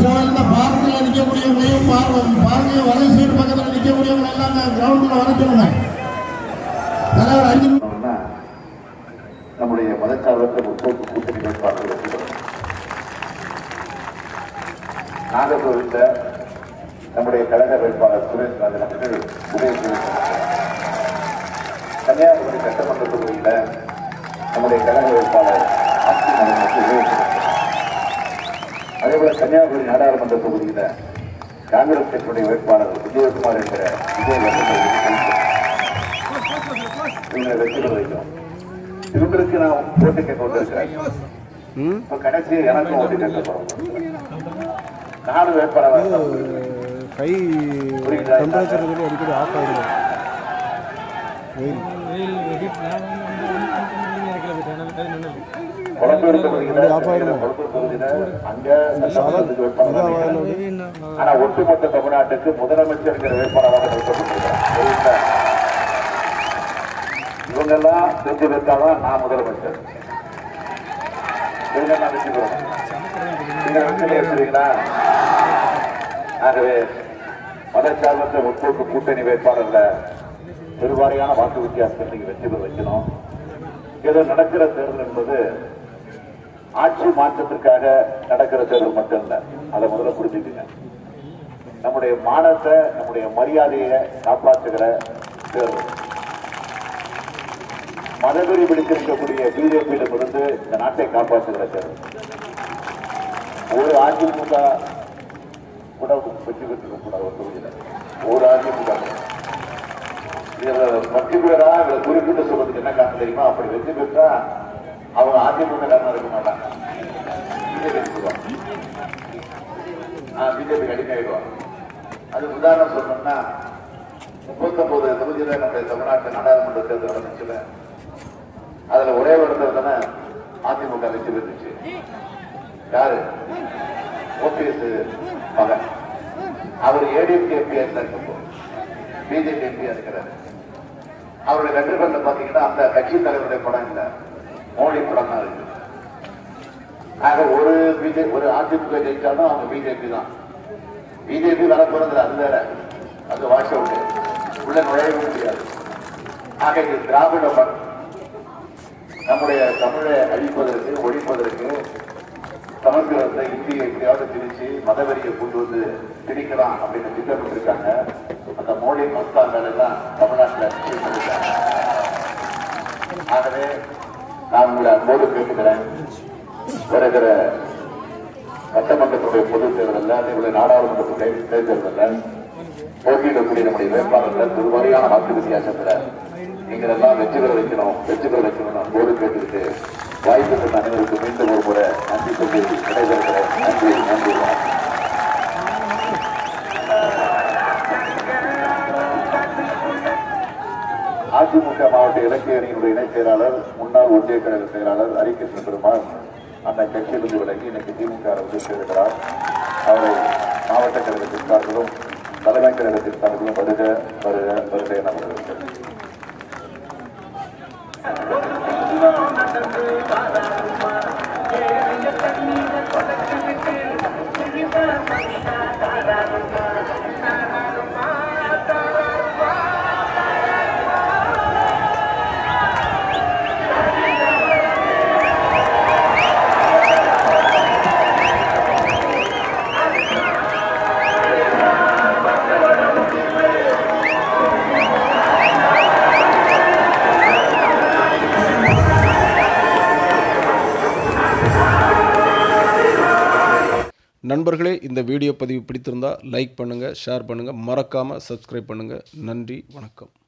சவால் தான் பார்க்கில் நிற்கக்கூடியவங்களையும் பார்வை பார்வையை வலை சைடு பக்கத்தில் நிற்கக்கூடியவங்க எல்லாம் கிரவுண்டில் வர சொல்லுங்க தலைவர் அஞ்சு நிமிஷம் சொன்னோம்னா, நம்முடைய மதச்சார்பற்ற முற்போக்கு கூட்டணி வேட்பாளர்கள் வெற்றி பெறும் நாகர்கோவில்ல நம்முடைய கழக வேட்பாளர் சுரேஷ் ராஜன் அவர்கள் உதய சுரேஷ் கன்னியாகுமரி சட்டமன்ற தொகுதியில நம்முடைய கழக வேட்பாளர் ஆட்சி நகருக்கு உதய சுரேஷ் அதே போல கன்னியாகுமரி நாடாளுமன்ற தொகுதியில காங்கிரஸ் கட்சியுடைய வேட்பாளர் விஜயகுமார் என்கிற விஜய் வசந்த இவங்களை வெற்றி பெற வைக்கும் இவங்களுக்கு நான் ஓட்டு கேட்க வந்திருக்கிறேன் இப்ப கடைசி எனக்கும் ஓட்டு கேட்க போறோம் நானும் வேட்பாளர் கை டெம்பரேச்சர் சொல்லி அடிக்கடி ஆஃப் ஆகிடும் வெயில் குளத்தூர் தொகுதியில ஆஃப் ஆயிடுமா? குளத்தூர் தொகுதியில அங்க சட்டமன்றத்துக்கு வேட்பாளர் நினைக்கிறேன். ஆனா ஒட்டுமொத்த தமிழ்நாட்டுக்கு முதலமைச்சர் வேட்பாளராக நிறுத்தப்பட்டிருக்கிறார் இவங்க எல்லாம் வெற்றி பெற்றாதான் நான் முதலமைச்சர் இவங்க எல்லாம் வெற்றி பெறணும் நீங்க வெற்றி பெறுகிறீங்களா ஆகவே மதச்சார்பற்ற முற்போக்கு கூட்டணி வேட்பாளர்ல பெருவாரியான வாக்கு வித்தியாசத்தை நீங்க வெற்றி பெற வைக்கணும் ஏதோ நடக்கிற தேர்தல் என்பது ஆட்சி மாற்றத்திற்காக நடக்கிற தேர்தல் மட்டும் இல்ல அதை முதல்ல புரிஞ்சுக்குங்க நம்முடைய மானத்தை நம்முடைய மரியாதையை காப்பாற்றுகிற தேர்தல் மதவெறி பிடித்திருக்கக்கூடிய பிஜேபியிடம் இருந்து இந்த நாட்டை காப்பாற்றுகிற தேர்தல் ஒரு அதிமுக கூட வெற்றி பெற்றிருக்க கூடாது ஒரு தொகுதியில ஒரு அதிமுக கூட. இதுல பத்து பேரா இதுல குறிப்பிட்டு சொல்றதுக்கு என்ன காரணம் தெரியுமா அப்படி வெற்றி பெற்றா அவங்க அதிமுக காரணம் இருக்க மாட்டாங்க பிஜேபி பிஜேபி அடிமையாயிடுவாங்க அது உதாரணம் சொல்லணும்னா முப்பத்தொன்பது தொகுதியில நம்முடைய தமிழ்நாட்டு நாடாளுமன்ற தேர்தல் நடந்துச்சுல அதுல ஒரே ஒரு இடத்துல தானே அதிமுக வெற்றி பெற்றுச்சு யாரு ஓபிஎஸ் மகன் அவர் ஏடிஎம்கே எம்பியா இருந்தார் பிஜேபி எம்பியா இருக்கிறாரு அவருடைய வெற்றி பண்ண பாத்தீங்கன்னா அந்த கட்சி தலைவருடைய படம் இல்ல மோடி படம் தான் இருக்கு ஆக ஒரு பிஜேபி ஒரு அதிமுக ஜெயிச்சாலும் அவங்க பிஜேபி தான் பிஜேபி வர போறது அது வேற அது வாஷ் அவுட் உள்ள நுழையவே முடியாது ஆக இது திராவிட மண் நம்முடைய தமிழை அழிப்பதற்கு ஒழிப்பதற்கு சமஸ்கிருதத்தை இந்தியை எப்படியாவது திணிச்சு மதவெறியை கொண்டு வந்து திணிக்கலாம் அப்படின்னு திட்டமிட்டிருக்காங்க அந்த மோடி மஸ்தான்கள் எல்லாம் தமிழ்நாட்டில் நிச்சயம் பண்ணிருக்காங்க ஆகவே நான் உங்களை அன்போடு கேட்டுக்கிறேன் வருகிற சட்டமன்றத்துடைய பொதுத் தேர்தலில் அதே போல நாடாளுமன்றத்துடைய தேர்தலில் போட்டியிடக்கூடிய நம்முடைய வேட்பாளர்கள் பெருவாரியான வாக்கு வித்தியாசத்துல நீங்கள் எல்லாம் வெற்றி பெற வைக்கணும் வெற்றி பெற வைக்கணும் அன்போடு கேட்டுக்கிட்டு வாய்ப்பு தந்த அனைவருக்கு மீண்டும் ஒரு முறை நன்றி சொல்லி விடைபெறுகிறேன் நன்றி நன்றி வணக்கம். அதிமுக மாவட்ட இலக்கிய அணியினுடைய இணைச் செயலாளர் முன்னாள் ஒன்றிய கழக செயலாளர் அரிகிருஷ்ண பெருமாள் அந்த கட்சியிலிருந்து விலகி இன்னைக்கு திமுக வந்து சேர்கிறார் அவரை மாவட்ட கழகத்தின் சார்பிலும் தலைமை கழகத்தின் சார்பிலும் வருக வருக வருக என வரவேற்கிறேன் நண்பர்களே இந்த வீடியோ பதிவு பிடித்திருந்தால் லைக் பண்ணுங்கள் ஷேர் பண்ணுங்கள் மறக்காமல் சப்ஸ்கிரைப் பண்ணுங்கள் நன்றி வணக்கம்